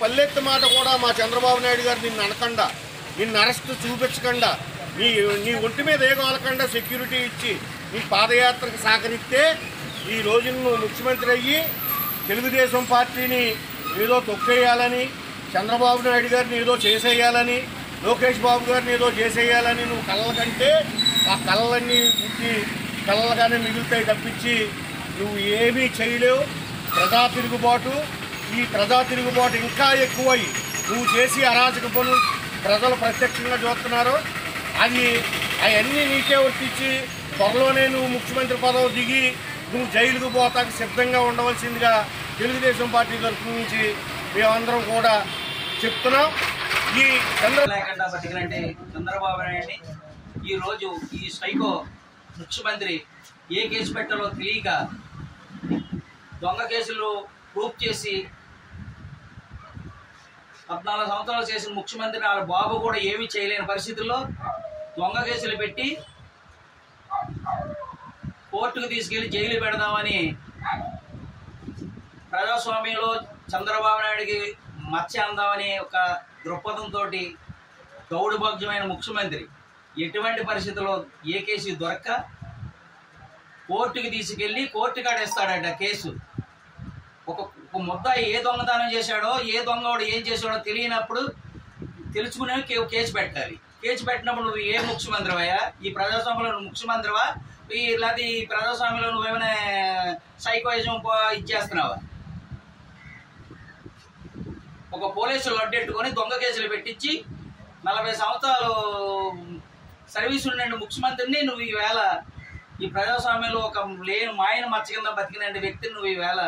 పల్లెత్తి మాట కూడా మా చంద్రబాబు నాయుడు గారు నిన్ను అనకుండా నిన్ను అరెస్ట్ చూపించకుండా నీ నీ ఒంటి మీద ఏ గోలకుండా సెక్యూరిటీ ఇచ్చి నీ పాదయాత్రకు సహకరిస్తే ఈ రోజు నువ్వు ముఖ్యమంత్రి అయ్యి తెలుగుదేశం పార్టీని ఏదో తొక్కేయాలని చంద్రబాబు నాయుడు గారిని ఏదో చేసేయాలని లోకేష్ బాబు గారిని ఏదో చేసేయాలని నువ్వు కళ్ళ కంటే ఆ కళ్ళన్నీ పుట్టి కళ్ళగానే మిగులుతాయి తప్పించి నువ్వు ఏమీ చేయలేవు ప్రజా తిరుగుబాటు ఈ ప్రజా తిరుగుబాటు ఇంకా ఎక్కువై నువ్వు చేసి అరాచక పనులు ప్రజలు ప్రత్యక్షంగా చూస్తున్నారు అది అవన్నీ నీకే వర్తించి త్వరలోనే నువ్వు ముఖ్యమంత్రి పదవి దిగి నువ్వు జైలుకు పోతాకు సిద్ధంగా ఉండవలసిందిగా తెలుగుదేశం పార్టీ తరఫు నుంచి మేమందరం కూడా చెప్తున్నాం ఈ చంద్ర లేకుండా బతికినట్టే చంద్రబాబు నాయుడిని ఈ రోజు ఈ సైకో ముఖ్యమంత్రి ఏ కేసు పెట్టాలో తెలియక దొంగ కేసులు ప్రూఫ్ చేసి పద్నాలుగు సంవత్సరాలు చేసిన ముఖ్యమంత్రి వాళ్ళ బాబు కూడా ఏమీ చేయలేని పరిస్థితుల్లో దొంగ కేసులు పెట్టి కోర్టుకు తీసుకెళ్లి జైలు పెడదామని ప్రజాస్వామ్యంలో చంద్రబాబు నాయుడికి మత్స్య అందామని ఒక దృక్పథంతో దౌడుభాగ్యమైన ముఖ్యమంత్రి ఎటువంటి పరిస్థితుల్లో ఏ కేసు దొరక్క కోర్టుకి తీసుకెళ్లి కోర్టు కాడేస్తాడట కేసు ఒక ఒక ముద్ద ఏ దొంగతనం చేశాడో ఏ దొంగవాడు ఏం చేశాడో తెలియనప్పుడు తెలుసుకునే కే- కేసు పెట్టాలి కేసు పెట్టినప్పుడు నువ్వు ఏ ముఖ్యమంత్రివయ్యా ఈ ప్రజాస్వామ్యంలో నువ్వు ముఖ్యమంత్రివా ఈ లేకపోతే ఈ ప్రజాస్వామ్యంలో నువ్వేమైనా సైకోయిజం ఇచ్చేస్తున్నావా ఒక పోలీసులు అడ్డెట్టుకొని దొంగ కేసులు పెట్టించి నలభై సంవత్సరాలు సర్వీస్ ఉన్న ముఖ్యమంత్రిని నువ్వు ఈవేళ ఈ ప్రజాస్వామ్యంలో ఒక లేని మాయన మచ్చ కింద బతికిన వ్యక్తిని నువ్వు ఈవేళ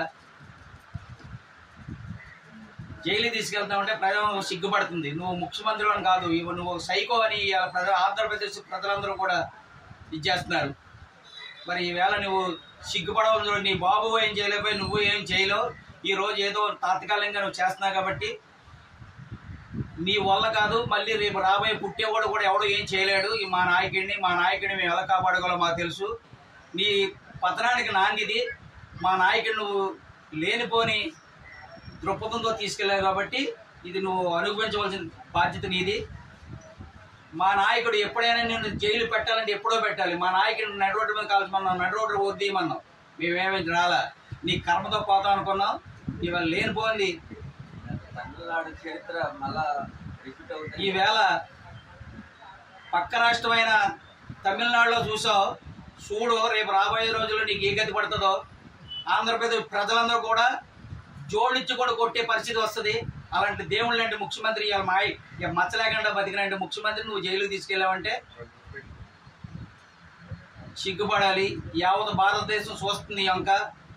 జైలు తీసుకెళ్తామంటే ప్రజలు సిగ్గుపడుతుంది నువ్వు ముఖ్యమంత్రి అని కాదు ఇవి నువ్వు ఒక సైకో అని ఇవాళ ప్రజలు ఆంధ్రప్రదేశ్ ప్రజలందరూ కూడా ఇచ్చేస్తున్నారు మరి ఈవేళ నువ్వు సిగ్గుపడవలసిన నీ బాబు ఏం చేయలేకపోయి నువ్వు ఏం చేయలేవు ఈ రోజు ఏదో తాత్కాలికంగా నువ్వు చేస్తున్నావు కాబట్టి నీ వల్ల కాదు మళ్ళీ రేపు రాబోయే పుట్టేవాడు కూడా ఎవడు ఏం చేయలేడు ఈ మా నాయకుడిని మా నాయకుడిని మేము ఎలా కాపాడగలో మాకు తెలుసు నీ పతనానికి నాందిది మా నాయకుడు నువ్వు లేనిపోని దృక్పథంతో తీసుకెళ్ళావు కాబట్టి ఇది నువ్వు అనుభవించవలసిన బాధ్యత నీది మా నాయకుడు ఎప్పుడైనా నేను జైలు పెట్టాలంటే ఎప్పుడో పెట్టాలి మా నాయకుడు నడి రోడ్డు మీద కాల్చమన్నాం నడి రోడ్డు వద్దీయమన్నాం మేమేమీ రాలా నీ కర్మతో పోతాం అనుకున్నాం ఇవాళ లేనిపోయింది తమిళనాడు చరిత్ర మళ్ళా రిపీట్ అవుతుంది ఈవేళ పక్క రాష్ట్రమైన తమిళనాడులో చూసావు చూడు రేపు రాబోయే రోజుల్లో నీకు ఏ గతి పడుతుందో ఆంధ్రప్రదేశ్ ప్రజలందరూ కూడా జోడించి కూడా కొట్టే పరిస్థితి వస్తుంది అలాంటి దేవుళ్ళు లాంటి ముఖ్యమంత్రి ఇవాళ మా ఇక మచ్చలేకుండా బతికినంటే ముఖ్యమంత్రి నువ్వు జైలుకి తీసుకెళ్ళావంటే సిగ్గుపడాలి యావత్ భారతదేశం చూస్తుంది ఈ అంక